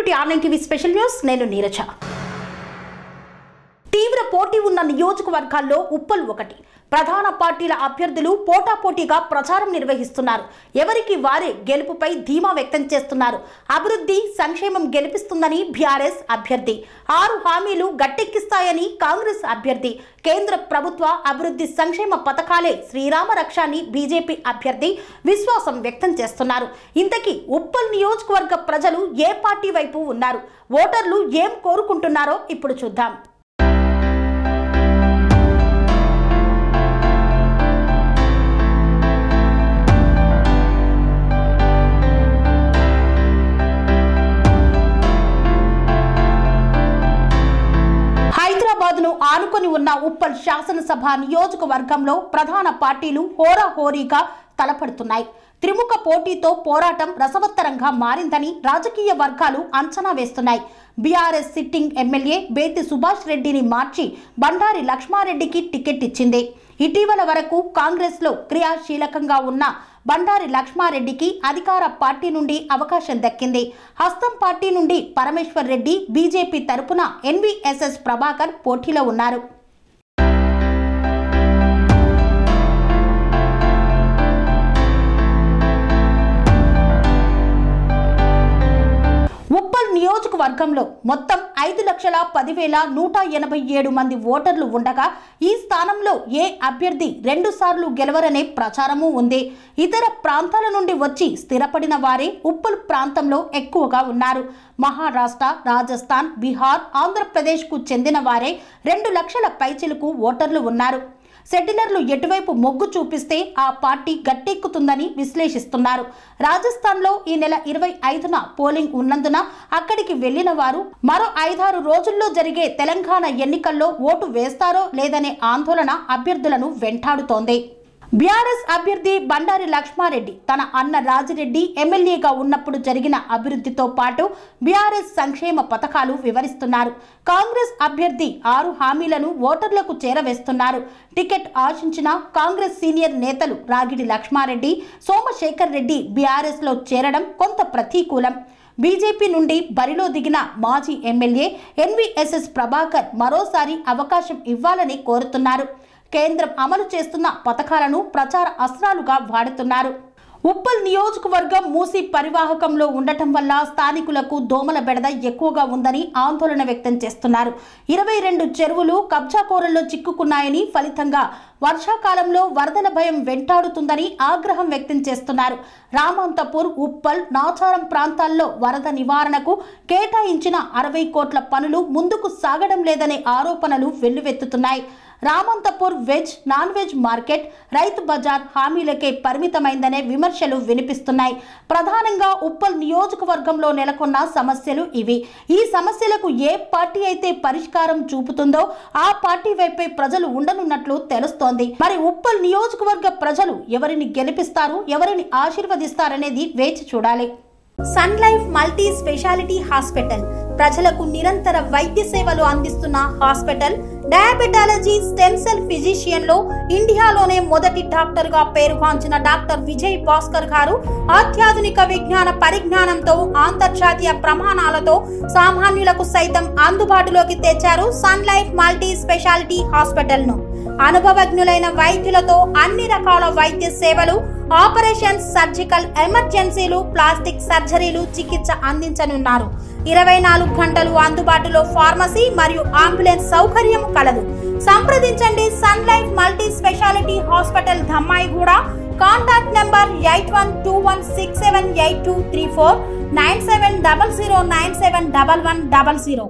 to online TV special news నేను నీరజ తీవ్ర పోటీ ఉన్న నియోజకవర్గాల్లో ఉప్పల్ ఒకటి ప్రధాన పార్టీల అభ్యర్థులు పోటాపోటీగా ప్రచారం నిర్వహిస్తున్నారు ఎవరికి వారే గెలుపుపై ధీమా వ్యక్తం చేస్తున్నారు అభివృద్ధి సంక్షేమం గెలిపిస్తుందని బీఆర్ఎస్ అభ్యర్థి ఆరు హామీలు గట్టెక్కిస్తాయని కాంగ్రెస్ అభ్యర్థి కేంద్ర ప్రభుత్వ అభివృద్ధి సంక్షేమ పథకాలే శ్రీరామ రక్షాని బీజేపీ అభ్యర్థి విశ్వాసం వ్యక్తం చేస్తున్నారు ఇంతకీ ఉప్పల్ నియోజకవర్గ ప్రజలు ఏ పార్టీ వైపు ఉన్నారు ఓటర్లు ఏం కోరుకుంటున్నారో ఇప్పుడు చూద్దాం హైదరాబాద్ ను ఆనుకొని ఉన్న ఉప్పల్ శాసనసభ నియోజకవర్గంలో ప్రధాన పార్టీలు హోరాహోరీగా తలపడుతున్నాయి త్రిముఖ పోటీతో పోరాటం రసవత్తరంగా మారిందని రాజకీయ వర్గాలు అంచనా వేస్తున్నాయి బీఆర్ఎస్ సిట్టింగ్ ఎమ్మెల్యే బేతి సుభాష్ రెడ్డిని మార్చి బండారి లక్ష్మారెడ్డికి టికెట్ ఇచ్చింది ఇటీవల వరకు కాంగ్రెస్ లో క్రియాశీలకంగా ఉన్న బండారి లక్ష్మారెడ్డికి అధికార పార్టీ నుండి అవకాశం దక్కింది హస్తం పార్టీ నుండి పరమేశ్వర్ రెడ్డి బీజేపీ తరపున ఎన్వీఎస్ఎస్ ప్రభాకర్ పోటీలో ఉన్నారు ఉప్పల్ నియోజకవర్గంలో మొత్తం ఐదు లక్షల పదివేల నూట ఎనభై ఏడు మంది ఓటర్లు ఉండగా ఈ స్థానంలో ఏ అభ్యర్థి రెండు సార్లు గెలవరనే ప్రచారము ఉంది ఇతర ప్రాంతాల నుండి వచ్చి స్థిరపడిన వారే ఉప్పల్ ప్రాంతంలో ఎక్కువగా ఉన్నారు మహారాష్ట్ర రాజస్థాన్ బీహార్ ఆంధ్రప్రదేశ్కు చెందిన వారే రెండు లక్షల పైచిలకు ఓటర్లు ఉన్నారు సెటిలర్లు ఎటువైపు మొగ్గు చూపిస్తే ఆ పార్టీ గట్టెక్కుతుందని విశ్లేషిస్తున్నారు రాజస్థాన్లో ఈ నెల ఇరవై ఐదున పోలింగ్ ఉన్నందున అక్కడికి వెళ్లిన వారు మరో ఐదారు రోజుల్లో జరిగే తెలంగాణ ఎన్నికల్లో ఓటు వేస్తారో లేదనే ఆందోళన అభ్యర్థులను వెంటాడుతోంది బీఆర్ఎస్ అభ్యర్థి బండారి లక్ష్మారెడ్డి తన అన్న రాజిరెడ్డి ఎమ్మెల్యేగా ఉన్నప్పుడు జరిగిన అభివృద్ధితో పాటు బీఆర్ఎస్ సంక్షేమ పథకాలు వివరిస్తున్నారు కాంగ్రెస్ అభ్యర్థి ఆరు హామీలను ఓటర్లకు చేరవేస్తున్నారు టికెట్ ఆశించిన కాంగ్రెస్ సీనియర్ నేతలు రాగిడి లక్ష్మారెడ్డి సోమశేఖర్ రెడ్డి బీఆర్ఎస్ లో చేరడం కొంత ప్రతికూలం బీజేపీ నుండి బరిలో దిగిన మాజీ ఎమ్మెల్యే ఎన్వీఎస్ఎస్ ప్రభాకర్ మరోసారి అవకాశం ఇవ్వాలని కోరుతున్నారు కేంద్రం అమలు చేస్తున్న పథకాలను ప్రచార అస్త్రాలుగా వాడుతున్నారు ఉప్పల్ నియోజకవర్గం మూసి పరివాహకంలో ఉండటం వల్ల స్థానికులకు దోమల బెడద ఎక్కువగా ఉందని ఆందోళన వ్యక్తం చేస్తున్నారు ఇరవై రెండు చెరువులు కబ్జాకోరల్లో చిక్కుకున్నాయని ఫలితంగా వర్షాకాలంలో వరదల భయం వెంటాడుతుందని ఆగ్రహం వ్యక్తం చేస్తున్నారు రామంతపూర్ ఉప్పల్ నాచారం ప్రాంతాల్లో వరద నివారణకు కేటాయించిన అరవై కోట్ల పనులు ముందుకు సాగడం లేదనే ఆరోపణలు వెల్లువెత్తుతున్నాయి Ramanthapur veg non veg market రైతు బజార్ హామీలకే పరిమితమైందనే విమర్శలు వినిపిస్తున్నాయి ప్రధానంగా ఉప్పల్ నియోజకవర్గంలో నెలకొన్న సమస్యలు ఇవి ఈ సమస్యలకు ఏ పార్టీ అయితే పరిష్కారం చూపుతుందో ఆ పార్టీ వైపే ప్రజలు ఉండనున్నట్లు తెలుస్తోంది మరి ఉప్పల్ నియోజకవర్గ ప్రజలు ఎవరిని గెలిపిస్తారు ఎవరిని ఆశీర్వదిస్తారనేది వేచి చూడాలి Sun Life multi speciality hospital ప్రజలకు నిరంతర వైద్య సేవలు అందిస్తున్న hospital diabetology stem cell physician లో ఇండియాలోనే మొదటి డాక్టర్ గా పేరుగాంచిన డాక్టర్ విజయ్ భాస్కర్ గారు అత్యాధునిక విజ్ఞాన పరిజ్ఞానంతో అంతర్జాతీయ ప్రమాణాలతో సామాన్యులకు సైతం అందుబాటులోకి తెచ్చారు Sun Life multi speciality hospital ను అనుభవజ్ఞులైన వైద్యులతో అన్ని రకాల వైద్య సేవలు ఆపరేషన్స్ సర్జికల్ ఎమర్జెన్సీలు ప్లాస్టిక్ సర్జరీలు చికిత్స అందించనున్నారు ఇరవై నాలుగు గంటలు అందుబాటులో ఫార్మసీ మరియు అంబులెన్స్ సౌకర్యం కలదు సంప్రదించండి Sun Life multi speciality hospital Dhammaiguda contact number eight one two one six seven eight two three four nine seven double zero nine seven double one double zero